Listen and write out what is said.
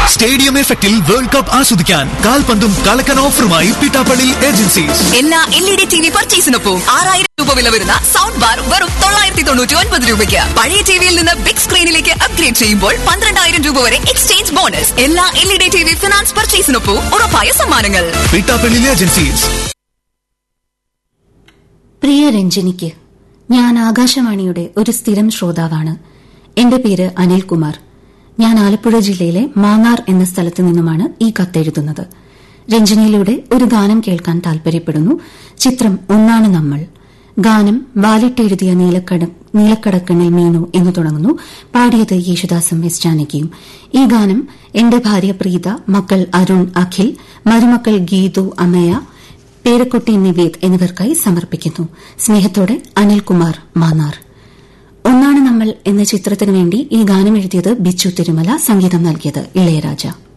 stadium എഫക്റ്റിൽ world cup ആസ്വദിക്കാൻ കാൽപന്തും കളക്കൻ ഓഫറുമായി പിട്ടാപ്പള്ളി ഏജൻസീസ് എല്ലാ L E D T V പർച്ചേസിനൊപ്പം ആറായിരം രൂപ വില വരുന്ന സൗണ്ട് ബാർ വെറും തൊള്ളായിരത്തി തൊണ്ണൂറ്റി ഒൻപത് രൂപയ്ക്ക് പഴയ ടിവിയിൽ നിന്ന് ബിഗ് സ്ക്രീനിലേക്ക് അപ്ഗ്രേഡ് ചെയ്യുമ്പോൾ പന്ത്രണ്ടായിരം രൂപ വരെ എക്സ്ചേഞ്ച് ബോണസ് എല്ലാ L E D T V finance പർച്ചേസിനൊപ്പം ഉറപ്പായ സമ്മാനങ്ങൾ പിട്ടാപ്പള്ളി ഏജൻസീസ് പ്രിയ രഞ്ജനിക്ക് ഞാൻ ആകാശവാണിയുടെ ഒരു സ്ഥിരം ശ്രോതാവാണ് എന്റെ പേര് അനിൽകുമാർ ഞാൻ ആലപ്പുഴ ജില്ലയിലെ മാന്നാർ എന്ന സ്ഥലത്ത് നിന്നുമാണ് ഈ കത്തെഴുതുന്നത് രഞ്ജനിയിലൂടെ ഒരു ഗാനം കേൾക്കാൻ താൽപര്യപ്പെടുന്നു ചിത്രം ഒന്നാണ് നമ്മൾ ഗാനം വാലിട്ടെഴുതിയ നീലക്കട നീലക്കടക്കണ്ണിൽ മീനു എന്ന് തുടങ്ങുന്നു പാടിയത് യേശുദാസും എസ് ജാനകിയും ഈ ഗാനം എന്റെ ഭാര്യ പ്രീത മക്കൾ അരുൺ അഖിൽ മരുമക്കൾ ഗീതു അമയ പേരക്കുട്ടി നിവേദ് എന്നിവർക്കായി സമർപ്പിക്കുന്നു സ്നേഹത്തോടെ അനിൽകുമാർ മാന്നാർ ഒന്നാണ് നമ്മൾ എന്ന ചിത്രത്തിനു വേണ്ടി ഈ ഗാനം എഴുതിയത് ബിച്ചു തിരുമല സംഗീതം നൽകിയത് ഇളയരാജ